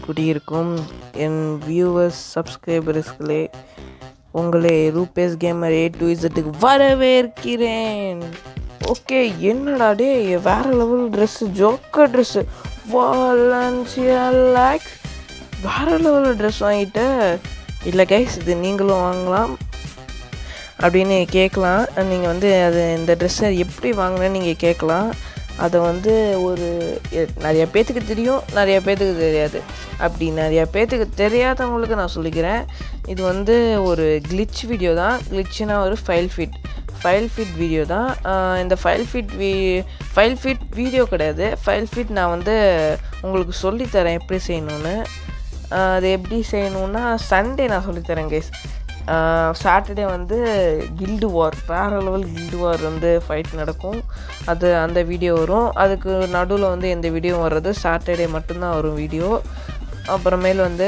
குடியிருக்கும் என் வியூவர்ஸ் சப்ஸ்கிரைபர்ஸ்களே உங்களை ரூபேஸ் gamer A to இசட்டுக்கு வரவேற்கிறேன் ஓகே என்னடா டே வேற level dress joker dress Valencia lake வேற லெவல் ட்ரெஸ் வாங்கிட்ட இல்லை கைஸ் இது நீங்களும் வாங்கலாம் அப்படின்னு கேட்கலாம் நீங்கள் வந்து அது இந்த ட்ரெஸ்ஸை எப்படி வாங்கினேன்னு நீங்கள் கேட்கலாம் அதை வந்து ஒரு எ- நிறைய பேர்த்துக்கு தெரியும் நிறைய பேர்த்துக்கு தெரியாது அப்படி நிறைய பேர்த்துக்கு தெரியாதவங்களுக்கு நான் சொல்லிக்கிறேன் இது வந்து ஒரு glitch வீடியோ தான் glitchனா ஒரு file fit file fit video தான் ஆஹ் இந்த ஃபைல் ஃபிட் வீ ஃபைல் ஃபிட் வீடியோ கிடையாது ஃபைல் ஃபிட் நான் வந்து உங்களுக்கு சொல்லித்தரேன் எப்படி செய்யணும்னு ஆஹ் அது எப்படி செய்யணும்னா சண்டே நான் சொல்லித்தரேன் கைஸ் சாட்டர்டே வந்து கில்டு வார் வேற லெவல் கில்டு வார் வந்து ஃபைட் நடக்கும் அது அந்த வீடியோ வரும் அதுக்கு நடுவில் வந்து எந்த வீடியோ வர்றது சாட்டர்டே மட்டும்தான் வரும் வீடியோ அப்புறமேல் வந்து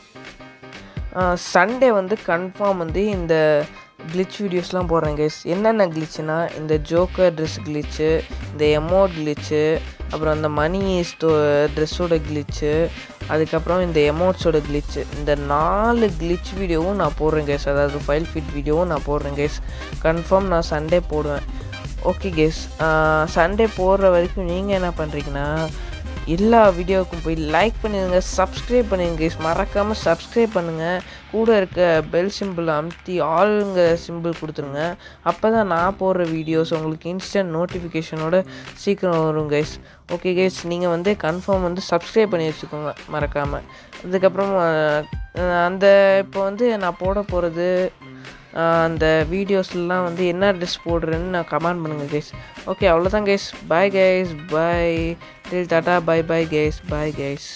சண்டே வந்து கன்ஃபார்ம் வந்து இந்த glitch வீடியோஸ்லாம் போடுறேன் கைஸ் என்னென்ன glitchனா இந்த ஜோக்கர் ட்ரெஸ் glitchu இந்த எமோட் glitchu அப்புறம் அந்த மணி ஸ்டோ ட்ரெஸ்ஸோட glitchu அதுக்கப்புறம் இந்த எமோட்ஸோட glitch இந்த நாலு glitch வீடியோவும் நான் போடுறேன் கைஸ் அதாவது ஃபைல் ஃபிட் வீடியோவும் நான் போடுறேன் கைஸ் கன்ஃபார்ம் நான் சண்டே போடுவேன் ஓகே கேஸ் சண்டே போடுற வரைக்கும் நீங்கள் என்ன பண்ணுறீங்கன்னா எல்லா வீடியோவுக்கும் போய் லைக் பண்ணிடுங்க சப்ஸ்கிரைப் பண்ணிடுங்க guys. மறக்காம சப்ஸ்கிரைப் பண்ணுங்கள் கூட இருக்க பெல் சிம்பிள் அமுத்தி ஆளுங்க சிம்பிள் கொடுத்துருங்க அப்போ தான் நான் போடுற வீடியோஸ் உங்களுக்கு இன்ஸ்டன்ட் நோட்டிஃபிகேஷனோட சீக்கிரம் வரும் கைஸ் ஓகே கைஸ் நீங்கள் வந்து கன்ஃபார்ம் வந்து சப்ஸ்கிரைப் பண்ணி வச்சுக்கோங்க மறக்காமல் அதுக்கப்புறம் அஹ், அந்த இப்போ வந்து நான் போட போகிறது அந்த வீடியோஸ்லாம் வந்து என்ன ட்ரெஸ் போடுறேன்னு நான் கமெண்ட் பண்ணுங்கள் கைஸ் ஓகே அவ்வளோதான் guys bye guys bye till tata bye bye guys bye guys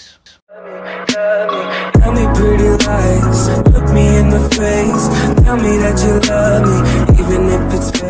Tell me pretty lies, look me in the face. Tell me that you love me, even if it's fake.